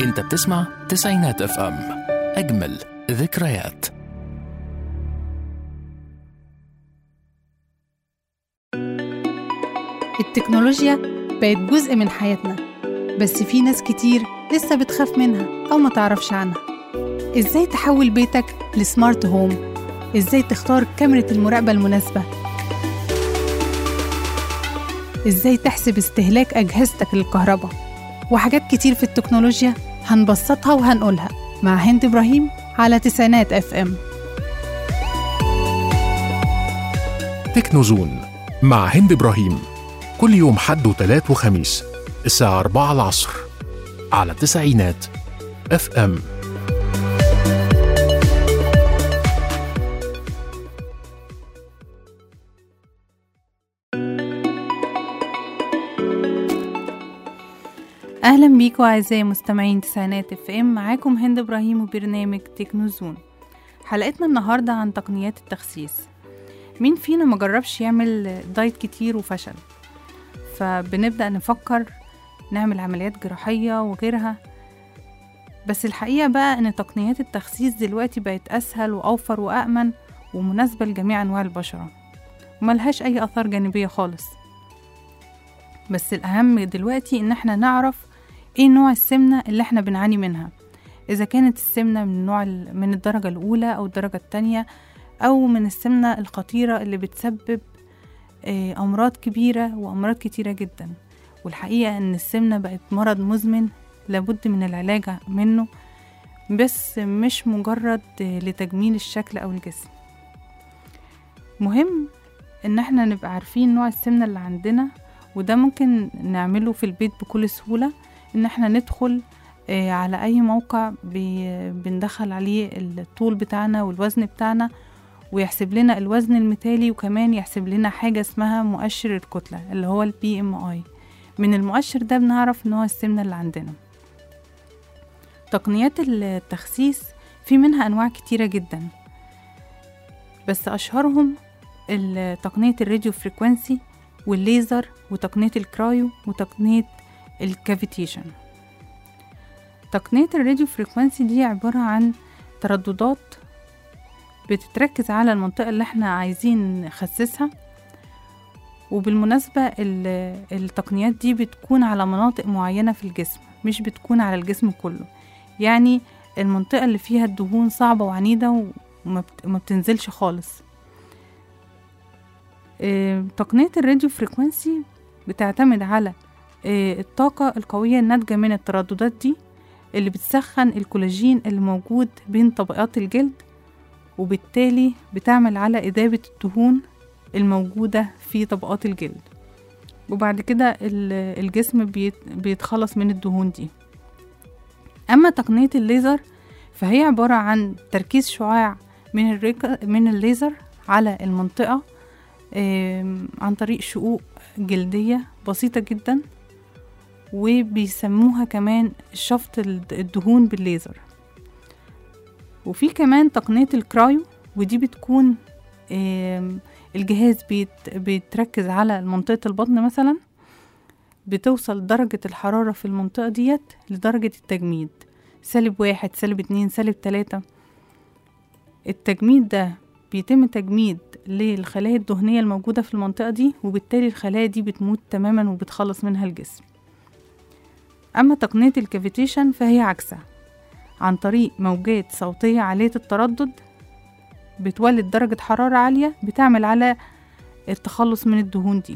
انت بتسمع تسعينات اف ام اجمل ذكريات التكنولوجيا بقت جزء من حياتنا بس في ناس كتير لسه بتخاف منها أو ما تعرفش عنها إزاي تحول بيتك لسمارت هوم إزاي تختار كاميرا المراقبة المناسبة إزاي تحسب استهلاك أجهزتك للكهرباء وحاجات كتير في التكنولوجيا هنبسطها وهنقولها مع هند إبراهيم على تسعينات اف ام تكنوزون مع هند ابراهيم كل يوم حد وتلات وخميس الساعة 4 العصر على تسعينات اف ام اهلا بيكم اعزائي مستمعين تسعينات اف ام معاكم هند ابراهيم وبرنامج تكنوزون حلقتنا النهارده عن تقنيات التخسيس مين فينا ما جربش يعمل دايت كتير وفشل فبنبدا نفكر نعمل عمليات جراحيه وغيرها بس الحقيقه بقى ان تقنيات التخسيس دلوقتي بقت اسهل واوفر وامن ومناسبه لجميع انواع البشره وملهاش اي اثار جانبيه خالص بس الأهم دلوقتي إن احنا نعرف ايه نوع السمنة اللي احنا بنعاني منها إذا كانت السمنة من نوع ال- من الدرجة الأولى أو الدرجة التانية أو من السمنة الخطيرة اللي بتسبب آه، أمراض كبيرة وأمراض كتيرة جدا والحقيقة إن السمنة بقت مرض مزمن لابد من العلاج منه بس مش مجرد آه، لتجميل الشكل أو الجسم مهم إن احنا نبقى عارفين نوع السمنة اللي عندنا وده ممكن نعمله في البيت بكل سهولة ان احنا ندخل آه، على اي موقع بي- بندخل عليه الطول بتاعنا والوزن بتاعنا ويحسب لنا الوزن المثالي وكمان يحسب لنا حاجة اسمها مؤشر الكتلة اللي هو البي ام اي من المؤشر ده بنعرف نوع السمنة اللي عندنا تقنيات التخسيس في منها انواع كتيرة جدا بس اشهرهم ال- تقنية الراديو فريكوانسي والليزر وتقنية الكرايو وتقنية الكافيتيشن تقنية الراديو فريكوانسي دي عبارة عن ترددات بتتركز على المنطقة اللي احنا عايزين نخسسها وبالمناسبة ال- التقنيات دي بتكون على مناطق معينة في الجسم مش بتكون على الجسم كله يعني المنطقة اللي فيها الدهون صعبة وعنيدة وما بت- وما بتنزلش خالص آه، تقنية الراديو فريكوانسي بتعتمد على آه، الطاقة القوية الناتجة من الترددات دي اللي بتسخن الكولاجين اللي موجود بين طبقات الجلد وبالتالي بتعمل على إذابة الدهون الموجودة في طبقات الجلد وبعد كده ال- الجسم بيت- بيتخلص من الدهون دي أما تقنية الليزر فهي عبارة عن تركيز شعاع من الريك من الليزر على المنطقة آم، عن طريق شقوق جلدية بسيطة جدا وبيسموها كمان شفط الد- الدهون بالليزر وفي كمان تقنية الكرايو ودي بتكون آم، الجهاز بيت بيتركز على منطقة البطن مثلا بتوصل درجة الحرارة في المنطقة ديت لدرجة التجميد سالب واحد سالب اتنين سالب تلاتة التجميد ده بيتم تجميد للخلايا الدهنية الموجودة في المنطقة دي وبالتالي الخلايا دي بتموت تماما وبتخلص منها الجسم أما تقنية الكافيتيشن فهي عكسها عن طريق موجات صوتية عالية التردد بتولد درجة حرارة عالية بتعمل على التخلص من الدهون دي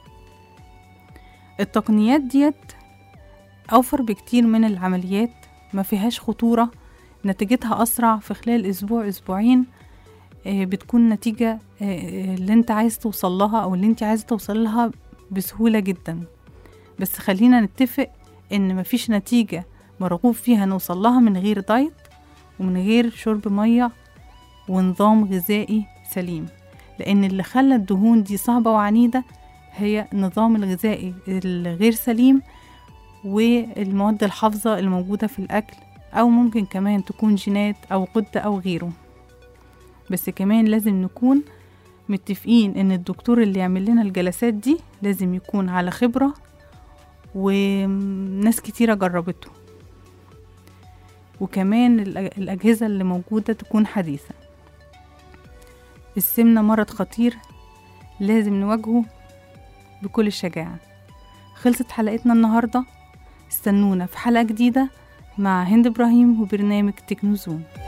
التقنيات ديت أوفر بكتير من العمليات ما فيهاش خطورة نتيجتها أسرع في خلال أسبوع أسبوعين آه، بتكون نتيجة آه، اللي انت عايز توصل لها أو اللي انت عايز توصل لها بسهولة جدا بس خلينا نتفق إن مفيش نتيجة مرغوب فيها نوصل لها من غير دايت ومن غير شرب مية ونظام غذائي سليم لأن اللي خلى الدهون دي صعبة وعنيدة هي النظام الغذائي الغير سليم والمواد الحافظة الموجودة في الأكل أو ممكن كمان تكون جينات أو غدة أو غيره بس كمان لازم نكون متفقين ان الدكتور اللي يعمل لنا الجلسات دي لازم يكون على خبرة وناس كتيرة جربته وكمان الأ- الأجهزة اللي موجودة تكون حديثة السمنة مرض خطير لازم نواجهه بكل الشجاعة خلصت حلقتنا النهاردة استنونا في حلقة جديدة مع هند إبراهيم وبرنامج تكنوزون